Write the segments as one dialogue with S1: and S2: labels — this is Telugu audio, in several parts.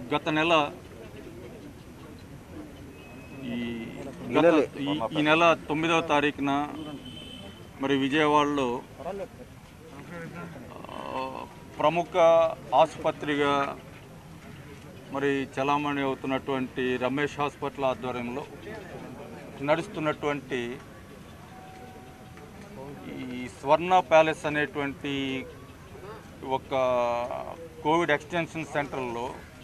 S1: గత నెల ఈ గత ఈ- ఈ నెల తొమ్మిదవ తారీఖున మరి విజయవాడలో ఆ, ప్రముఖ ఆసుపత్రిగా మరి చలామణి అవుతున్నటువంటి రమేష్ హాస్పిటల్ ఆధ్వర్యంలో నడుస్తున్నటువంటి ఈ స్వర్ణ ప్యాలెస్ అనేటువంటి ఒక కోవిడ్ ఎక్స్టెన్షన్ సెంటర్లో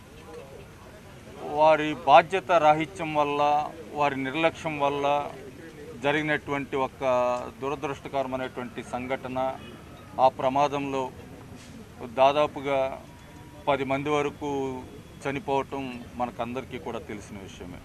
S1: వారి బాధ్యత రాహిత్యం వల్ల వారి నిర్లక్ష్యం వల్ల జరిగినటువంటి ఒక దురదృష్టకరమైనటువంటి సంఘటన ఆ ప్రమాదంలో దాదాపుగా పది మంది వరకు చనిపోవటం మనకందరికీ కూడా తెలిసిన విషయమే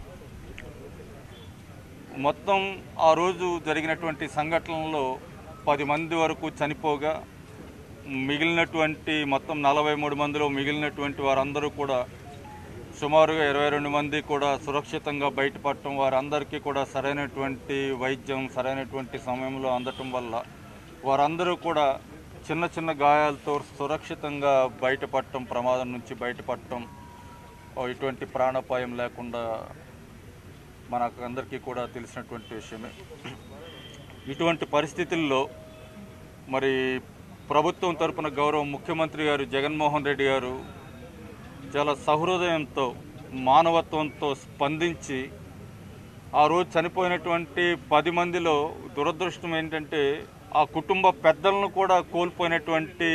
S1: మొత్తం ఆ రోజు జరిగినటువంటి సంఘటనలో పది మంది వరకు చనిపోగా మిగిలినటువంటి మొత్తం నలభై మూడు మందిలో మిగిలినటువంటి వారందరూ కూడా సుమారుగా ఇరవై రెండు మంది కూడా సురక్షితంగా బయటపడటం వారందరికీ కూడా సరైనటువంటి వైద్యం సరైనటువంటి సమయంలో అందటం వల్ల వారందరూ కూడా చిన్న చిన్న గాయాలతో సురక్షితంగా బయటపడటం ప్రమాదం నుంచి బయటపడటం ఓ ఇటువంటి ప్రాణాపాయం లేకుండా మనకు అందరికీ కూడా తెలిసినటువంటి విషయమే ఇటువంటి పరిస్థితుల్లో మరి ప్రభుత్వం తరపున గౌరవ ముఖ్యమంత్రి గారు జగన్మోహన్ రెడ్డి గారు చాలా సహృదయంతో మానవత్వంతో స్పందించి ఆ రోజు చనిపోయినటువంటి పది మందిలో దురదృష్టం ఏంటంటే ఆ కుటుంబ పెద్దలను కూడా కోల్పోయినటువంటి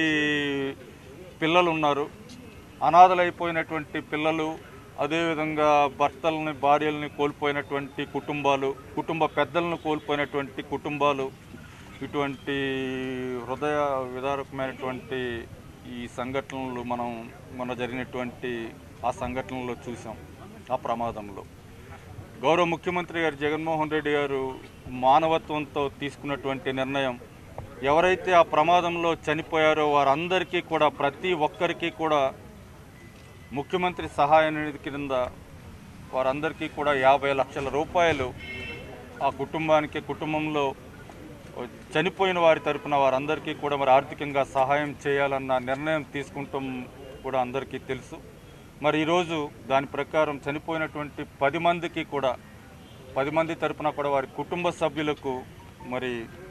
S1: పిల్లలు ఉన్నారు అనాథలైపోయినటువంటి పిల్లలు అదేవిధంగా భర్తలని భార్యల్ని కోల్పోయినటువంటి కుటుంబాలు కుటుంబ పెద్దలను కోల్పోయినటువంటి కుటుంబాలు ఇటువంటి హృదయ విదారకమైనటువంటి ఈ సంఘటనలు మనం మన జరిగినటువంటి ఆ సంఘటనలో చూసాం ఆ ప్రమాదంలో గౌరవ ముఖ్యమంత్రి గారు జగన్మోహన్ రెడ్డి గారు మానవత్వంతో తీసుకున్నటువంటి నిర్ణయం ఎవరైతే ఆ ప్రమాదంలో చనిపోయారో వారందరికీ కూడా ప్రతి ఒక్కరికి కూడా ముఖ్యమంత్రి సహాయ నిధి కింద వారందరికీ కూడా యాభై లక్షల రూపాయలు ఆ కుటుంబానికి కుటుంబంలో చనిపోయిన వారి తరపున వారందరికీ కూడా మరి ఆర్థికంగా సహాయం చేయాలన్న నిర్ణయం తీసుకుంటాం కూడా అందరికీ తెలుసు మరి ఈరోజు దాని ప్రకారం చనిపోయినటువంటి పది మందికి కూడా పది మంది తరపున కూడా వారి కుటుంబ సభ్యులకు మరి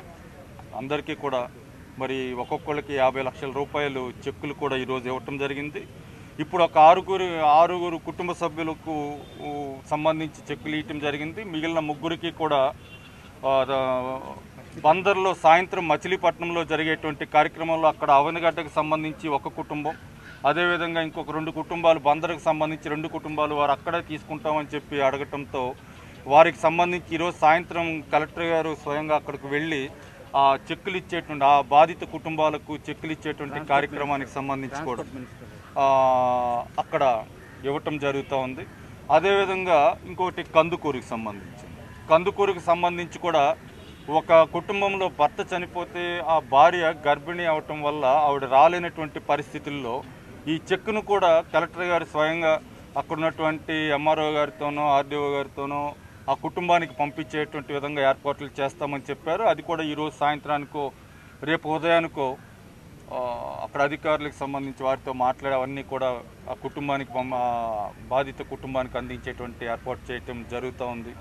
S1: అందరికీ కూడా మరి ఒక్కొక్కరికి యాభై లక్షల రూపాయలు చెక్కులు కూడా ఈరోజు ఇవ్వటం జరిగింది ఇప్పుడు ఒక ఆరుగురు ఆరుగురు కుటుంబ సభ్యులకు ఊ, సంబంధించి చెక్కులు ఇవ్వటం జరిగింది మిగిలిన ముగ్గురికి కూడా ఆ, ద- బందర్లో సాయంత్రం మచిలీపట్నంలో జరిగేటువంటి కార్యక్రమంలో అక్కడ అవనగడ్డకు సంబంధించి ఒక కుటుంబం అదేవిధంగా ఇంకొక రెండు కుటుంబాలు బందర్కు సంబంధించి రెండు కుటుంబాలు వారు అక్కడే తీసుకుంటామని చెప్పి అడగటంతో వారికి సంబంధించి ఈరోజు సాయంత్రం కలెక్టర్ గారు స్వయంగా అక్కడికి వెళ్ళి ఆ చెక్కులు ఇచ్చేటువంటి ఆ బాధిత కుటుంబాలకు చెక్కులు ఇచ్చేటువంటి కార్యక్రమానికి సంబంధించి కూడా ఆ, అక్కడ ఇవ్వటం జరుగుతూ ఉంది అదేవిధంగా ఇంకోటి కందుకూరుకి సంబంధించి కందుకూరుకి సంబంధించి కూడా ఒక కుటుంబంలో భర్త చనిపోతే ఆ భార్య గర్భిణీ అవటం వల్ల ఆవిడ రాలేనటువంటి పరిస్థితుల్లో ఈ చెక్కును కూడా కలెక్టర్ గారు స్వయంగా అక్కడ ఉన్నటువంటి ఎంఆర్ఓ గారితోనో ఆర్డీఓ గారితోనో ఆ కుటుంబానికి పంపించేటువంటి విధంగా ఏర్పాట్లు చేస్తామని చెప్పారు అది కూడా ఈరోజు సాయంత్రానికో రేపు ఉదయానికో ఆ, అక్కడ అధికారులకు సంబంధించి వారితో మాట్లాడి అవన్నీ కూడా ఆ కుటుంబానికి పంప- ఆ బాధిత కుటుంబానికి అందించేటువంటి ఏర్పాటు చేయటం జరుగుతూ ఉంది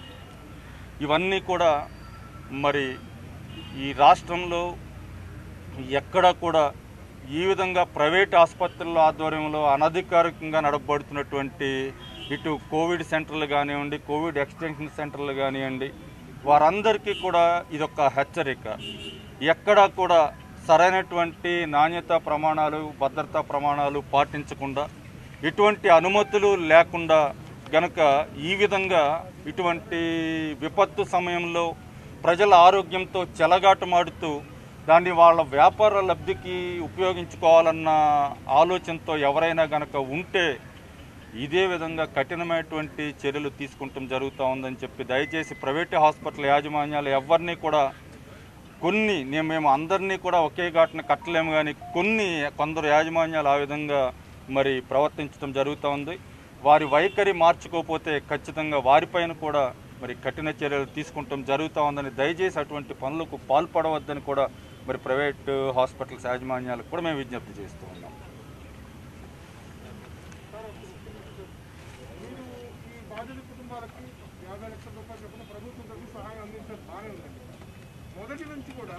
S1: ఇవన్నీ కూడా మరి ఈ రాష్ట్రంలో ఎక్కడా కూడా ఈ విధంగా ప్రైవేట్ ఆసుపత్రుల ఆధ్వర్యంలో అనధికారికంగా నడపబడుతున్నటువంటి ఇటు కోవిడ్ సెంటర్లు కానివ్వండి కోవిడ్ ఎక్స్టెన్షన్ సెంటర్లు కానివ్వండి వారందరికీ కూడా ఇదొక హెచ్చరిక ఎక్కడా కూడా సరైనటువంటి నాణ్యత ప్రమాణాలు భద్రతా ప్రమాణాలు పాటించకుండా ఎటువంటి అనుమతులు లేకుండా గనక ఈ విధంగా ఇటువంటి విపత్తు సమయంలో ప్రజల ఆరోగ్యంతో చెలగాటమాడుతూ దాన్ని వాళ్ళ వ్యాపార లబ్ధికి ఉపయోగించుకోవాలన్న ఆలోచనతో ఎవరైనా గనక ఉంటే ఇదే విధంగా కఠినమైనటువంటి చర్యలు తీసుకుంటాం జరుగుతూ ఉందని చెప్పి దయచేసి ప్రైవేట్ హాస్పిటల్ యాజమాన్యాలు ఎవరిని కూడా కొన్ని నేను మేము అందరినీ కూడా ఒకే ఘాటున కట్టలేము కానీ కొన్ని కొందరు యాజమాన్యాలు ఆ విధంగా మరి ప్రవర్తించడం జరుగుతూ ఉంది వారి వైఖరి మార్చుకోకపోతే ఖచ్చితంగా వారిపైన కూడా మరి కఠిన చర్యలు తీసుకుంటాం జరుగుతూ ఉందని దయచేసి అటువంటి పనులకు పాల్పడవద్దని కూడా మరి ప్రైవేట్ హాస్పిటల్స్ యాజమాన్యాలకు కూడా మేము విజ్ఞప్తి చేస్తూ ఉన్నాం
S2: బాధిత కుటుంబాలకి యాభై లక్షల రూపాయలు చొప్పున ప్రభుత్వం తరఫు సహాయం అందించడం బాగానే ఉందండి మొదటి నుంచి కూడా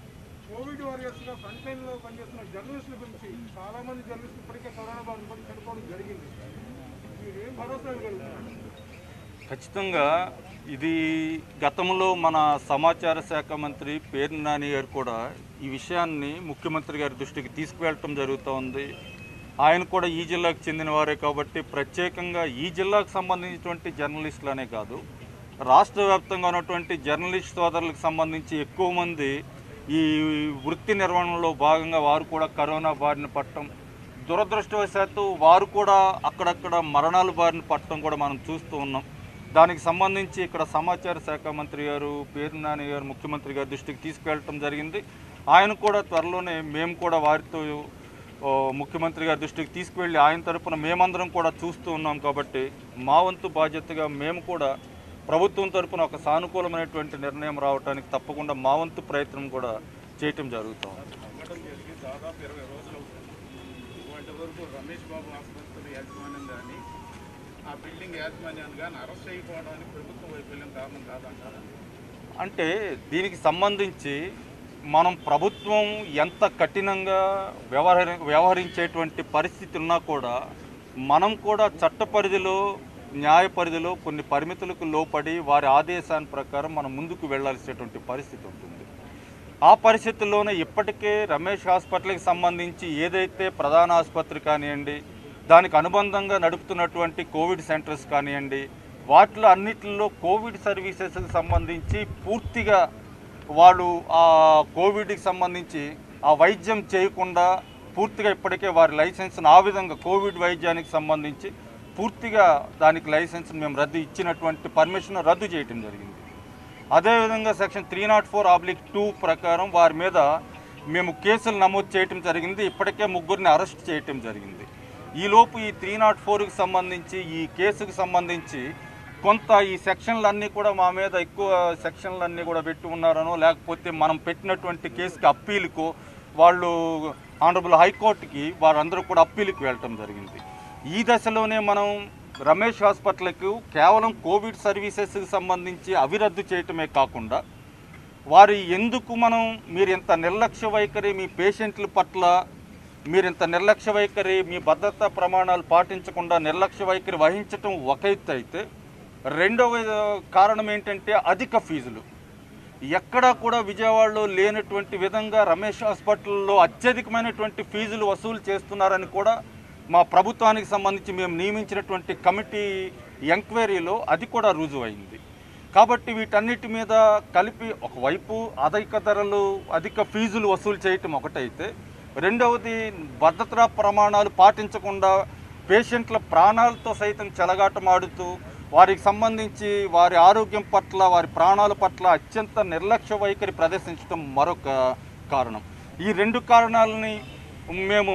S2: కోవిడ్ వారియర్స్గా ఫ్రంట్ లైన్లో పనిచేస్తున్న జర్నలిస్టుల గురించి చాలా మంది జర్నలిస్టులు ఇప్పటికే కరోనా బారిన పడి చనిపోవడం జరిగింది మీరు ఏం భరోసా ఇవ్వగలుగుతారు
S1: ఖచ్చితంగా ఇది గతంలో మన సమాచార శాఖ మంత్రి పేరు నాని గారు కూడా ఈ విషయాన్ని ముఖ్యమంత్రి గారి దృష్టికి తీసుకువెళ్ళటం జరుగుతోంది ఆయన కూడా ఈ జిల్లాకు చెందిన వారే కాబట్టి ప్రత్యేకంగా ఈ జిల్లాకు సంబంధించినటువంటి జర్నలిస్టులనే కాదు రాష్ట్ర వ్యాప్తంగా ఉన్నటువంటి జర్నలిస్ట్ సోదరులకు సంబంధించి ఎక్కువ మంది ఈ వృత్తి నిర్వహణలో భాగంగా వారు కూడా కరోనా బారిన పట్టడం దురదృష్టవశాత్తు వారు కూడా అక్కడక్కడ మరణాలు బారిన పట్టడం కూడా మనం చూస్తూ ఉన్నాం దానికి సంబంధించి ఇక్కడ సమాచార శాఖ మంత్రి గారు పేరు నాని గారు ముఖ్యమంత్రి గారి దృష్టికి తీసుకువెళ్ళటం జరిగింది ఆయన కూడా త్వరలోనే మేము కూడా వారితో ఓ, ముఖ్యమంత్రి గారి దృష్టికి తీసుకువెళ్ళి ఆయన తరపున మేమందరం కూడా చూస్తూ ఉన్నాం కాబట్టి మా వంతు బాధ్యతగా మేము కూడా ప్రభుత్వం తరపున ఒక సానుకూలమైనటువంటి నిర్ణయం రావడానికి తప్పకుండా మా వంతు ప్రయత్నం కూడా చేయటం జరుగుతుంది
S3: సంఘటన జరిగి దాదాపు ఇరవై రోజులు అవుతుంది ఇవాటి వరకు రమేష్ బాబు ఆసుపత్రి యాజమాన్యం కానీ ఆ బిల్డింగ్ యాజమాన్యాన్ని కానీ అరెస్ట్ చేయకపోవడానికి ప్రభుత్వం వైఫల్యం కారణం కాదంటారా
S1: అంటే దీనికి సంబంధించి మనం ప్రభుత్వం ఎంత కఠినంగా వ్యవహరి వ్యవహరించేటువంటి పరిస్థితి ఉన్నా కూడా మనం కూడా చట్ట పరిధిలో న్యాయ పరిధిలో కొన్ని పరిమితులకు లోపడి వారి ఆదేశాన్ని ప్రకారం మనం ముందుకు వెళ్ళాల్సినటువంటి పరిస్థితి ఉంటుంది ఆ పరిస్థితుల్లోనే ఇప్పటికే రమేష్ హాస్పిటల్కి సంబంధించి ఏదైతే ప్రధాన ఆసుపత్రి కానివ్వండి దానికి అనుబంధంగా నడుపుతున్నటువంటి కోవిడ్ సెంటర్స్ కానివ్వండి వాటిలో అన్నిటిలో కోవిడ్ సర్వీసెస్కి సంబంధించి పూర్తిగా వాళ్ళు ఆ కోవిడ్కి సంబంధించి ఆ వైద్యం చేయకుండా పూర్తిగా ఇప్పటికే వారి లైసెన్స్ను ఆ విధంగా కోవిడ్ వైద్యానికి సంబంధించి పూర్తిగా దానికి లైసెన్స్ మేము రద్దు ఇచ్చినటువంటి పర్మిషన్ రద్దు చేయటం జరిగింది అదేవిధంగా section three nought four oblique two ప్రకారం వారి మీద మేము కేసులు నమోదు చేయటం జరిగింది ఇప్పటికే ముగ్గురిని అరెస్ట్ చేయటం జరిగింది ఈలోపు ఈ త్రీ నాట్ ఫోర్కి సంబంధించి ఈ కేసుకు సంబంధించి కొంత ఈ సెక్షన్లన్నీ కూడా మా మీద ఎక్కువ సెక్షన్లన్నీ కూడా పెట్టి ఉన్నారనో లేకపోతే మనం పెట్టినటువంటి కేసుకి అప్పీలుకు వాళ్ళు ఆనరబుల్ హైకోర్టుకి వారందరూ కూడా అప్పీలుకి వెళ్ళటం జరిగింది ఈ దశలోనే మనం రమేష్ హాస్పిటల్కు కేవలం కోవిడ్ సర్వీసెస్కి సంబంధించి అవి రద్దు చేయటమే కాకుండా వారి ఎందుకు మనం మీరు ఇంత నిర్లక్ష్య వైఖరి మీ పేషెంట్ల పట్ల మీరు ఇంత నిర్లక్ష్య వైఖరి మీ భద్రతా ప్రమాణాలు పాటించకుండా నిర్లక్ష్య వైఖరి వహించటం ఒక ఎత్తు అయితే రెండవ కారణం ఏంటంటే అధిక ఫీజులు ఎక్కడా కూడా విజయవాడలో లేనటువంటి విధంగా రమేష్ హాస్పిటల్లో అత్యధికమైనటువంటి ఫీజులు వసూలు చేస్తున్నారని కూడా మా ప్రభుత్వానికి సంబంధించి మేము నియమించినటువంటి కమిటీ ఎంక్వైరీలో అది కూడా రుజువైంది కాబట్టి వీటన్నిటి మీద కలిపి ఒకవైపు అధిక ధరలు అధిక ఫీజులు వసూలు చేయటం ఒకటైతే రెండవది భద్రతా ప్రమాణాలు పాటించకుండా పేషెంట్ల ప్రాణాలతో సైతం చెలగాటమాడుతూ వారికి సంబంధించి వారి ఆరోగ్యం పట్ల వారి ప్రాణాల పట్ల అత్యంత నిర్లక్ష్య వైఖరి ప్రదర్శించడం మరొక కారణం ఈ రెండు కారణాలని మేము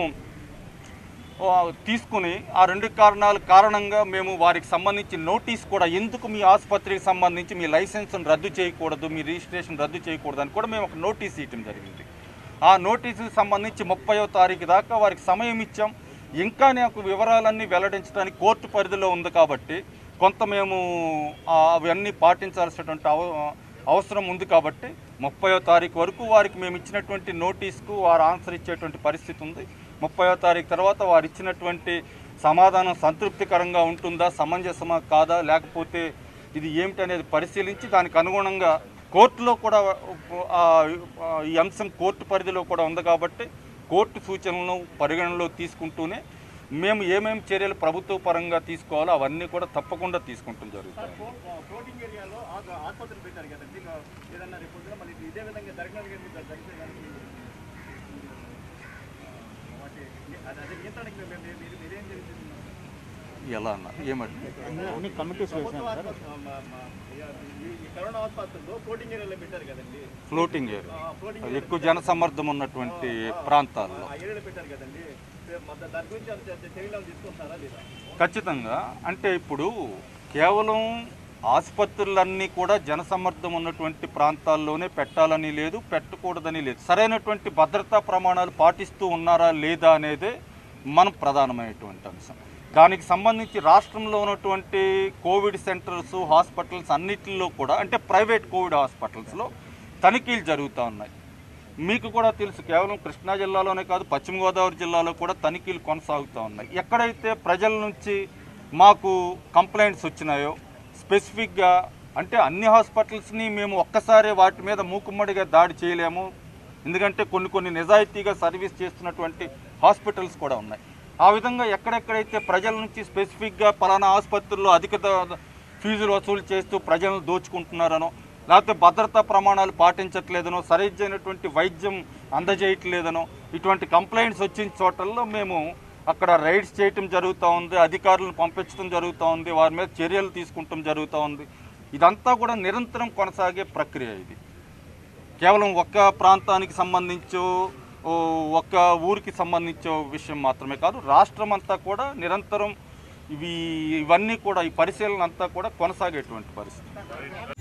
S1: ఆ, తీసుకుని ఆ రెండు కారణాల కారణంగా మేము వారికి సంబంధించి నోటీస్ కూడా ఎందుకు మీ ఆసుపత్రికి సంబంధించి మీ లైసెన్స్ను రద్దు చేయకూడదు మీ రిజిస్ట్రేషన్ రద్దు చేయకూడదు అని కూడా మేము ఒక నోటీస్ ఇవ్వడం జరిగింది ఆ నోటీసుకి సంబంధించి ముప్పయో తారీఖు దాకా వారికి సమయం ఇచ్చాం ఇంకా నాకు వివరాలన్నీ వెల్లడించడానికి కోర్టు పరిధిలో ఉంది కాబట్టి కొంత మేము ఆ, అవన్నీ పాటించాల్సినటువంటి అవ అవసరం ఉంది కాబట్టి ముప్పయో తారీఖు వరకు వారికి మేము ఇచ్చినటువంటి నోటీస్కు వారు ఆన్సర్ ఇచ్చేటువంటి పరిస్థితి ఉంది ముప్పయో తారీఖు తర్వాత వారు ఇచ్చినటువంటి సమాధానం సంతృప్తికరంగా ఉంటుందా సమంజసమా కాదా లేకపోతే ఇది ఏమిటి అనేది పరిశీలించి దానికి అనుగుణంగా కోర్టులో కూడా ఆ, ఆ, ఈ అంశం కోర్టు పరిధిలో కూడా ఉంది కాబట్టి కోర్టు సూచనలను పరిగణనలో తీసుకుంటూనే మేము ఏమేమి చర్యలు ప్రభుత్వ పరంగా తీసుకోవాలో అవన్నీ కూడా తప్పకుండా తీసుకుంటాం జరుగుతుంది
S3: ఫ్లోటింగ్ ఏరియాలో ఆ- ఆసుపత్రి పెట్టారు కదండి ఇంకా ఏదన్నా రేపు పొద్దున మళ్ళీ ఇదే విధంగా జరిగినది కానీ మీరు జరిగితే దానికి వాటి అది అదే నియంత్రణకి మేము- మేము- మీరు మీరేం చేస్తున్నారు
S1: ఎలా అన్న ఏమంటే
S4: అన్ని కమిటీస్
S3: ప్రభుత్వ ఆసుపత్రి మా- మా- ఈ- ఈ కరోనా ఆసుపత్రిలో ఫ్లోటింగ్ ఏరియాలో పెట్టారు కదండి
S1: ఫ్లోటింగ్ ఏరియా
S3: ఆ ఫ్లోటింగ్
S1: అది ఎక్కువ జనసమ్మర్దం ఉన్నటువంటి ప్రాంతాల్లో
S3: ఆ ఏరియాలో పెట్టారు కదండి మ- దాని గురించి అంత అంత చర్యలు తీసుకుంటున్నారా లేదా
S1: ఖచ్చితంగా అంటే ఇప్పుడు కేవలం ఆసుపత్రులన్నీ కూడా జనసమ్మర్దం ఉన్నటువంటి ప్రాంతాల్లోనే పెట్టాలని లేదు పెట్టకూడదని లేదు సరైనటువంటి భద్రతా ప్రమాణాలు పాటిస్తూ ఉన్నారా లేదా అనేదే మనం ప్రధానమైనటువంటి అంశం దానికి సంబంధించి రాష్ట్రంలో ఉన్నటువంటి కోవిడ్ సెంటర్స్ హాస్పిటల్స్ అన్నిటిలో కూడా అంటే ప్రైవేట్ కోవిడ్ హాస్పిటల్స్లో తనిఖీలు జరుగుతూ ఉన్నాయి మీకు కూడా తెలుసు కేవలం కృష్ణా జిల్లాలోనే కాదు పశ్చిమ గోదావరి జిల్లాలో కూడా తనిఖీలు కొనసాగుతూ ఉన్నాయి ఎక్కడైతే ప్రజల నుంచి మాకు కంప్లైంట్స్ వచ్చినాయో స్పెసిఫిక్గా అంటే అన్ని హాస్పిటల్స్ని మేము ఒక్కసారి వాటి మీద మూకుమ్మడిగా దాడి చేయలేము ఎందుకంటే కొన్ని కొన్ని నిజాయితీగా సర్వీస్ చేస్తున్నటువంటి హాస్పిటల్స్ కూడా ఉన్నాయి ఆ విధంగా ఎక్కడెక్కడైతే ప్రజల నుంచి స్పెసిఫిక్గా పలానా ఆసుపత్రుల్లో అధిక ద- ఫీజులు వసూలు చేస్తూ ప్రజలను దోచుకుంటున్నారనో లేకపోతే భద్రతా ప్రమాణాలు పాటించట్లేదనో సరైనటువంటి వైద్యం అందజేయట్లేదనో ఇటువంటి కంప్లైంట్స్ వచ్చిన చోటల్లో మేము అక్కడ రైడ్స్ చేయటం జరుగుతూ ఉంది అధికారులను పంపించడం జరుగుతూ ఉంది వారి మీద చర్యలు తీసుకుంటాం జరుగుతూ ఉంది ఇదంతా కూడా నిరంతరం కొనసాగే ప్రక్రియ ఇది కేవలం ఒక్క ప్రాంతానికి సంబంధించో ఓ ఒక్క ఊరికి సంబంధించో విషయం మాత్రమే కాదు రాష్ట్రం అంతా కూడా నిరంతరం ఇవి ఇవన్నీ కూడా ఈ పరిశీలన అంతా కూడా కొనసాగేటువంటి పరిస్థితి